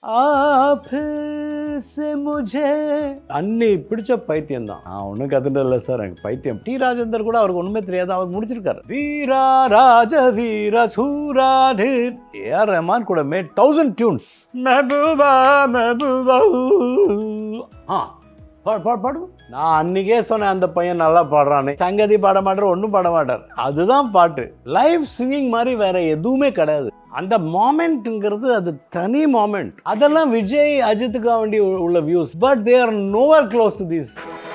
फिर से मुझे அன்னி பிடிச்ச பைத்தியம் தான் நான் ஒன்றும் கத்துட்டு இல்லை சார் எனக்கு பைத்தியம் டி ராஜேந்தர் கூட அவருக்கு ஒன்றுமே தெரியாது அவர் முடிச்சிருக்காரு வீரா ராஜ வீர சூரா ஏஆர் ரஹ்மான் கூட மேட் தௌசண்ட் டியூன்ஸ் மெஹபூபா மெஹபூபா ஆ பாடு பாடு பாடு நான் அன்னைக்கே சொன்னேன் அந்த பையன் நல்லா பாடுறான்னு சங்கதி பாட மாட்டார் ஒன்றும் பாட மாட்டார் அதுதான் பாட்டு லைவ் சிங்கிங் மாதிரி வேற எதுவுமே கிடையாது அந்த மாமெண்ட்ங்கிறது அது தனி மாமெண்ட் அதெல்லாம் விஜய் அஜித்துக்காக வேண்டி உள்ள views but they are nowhere close to this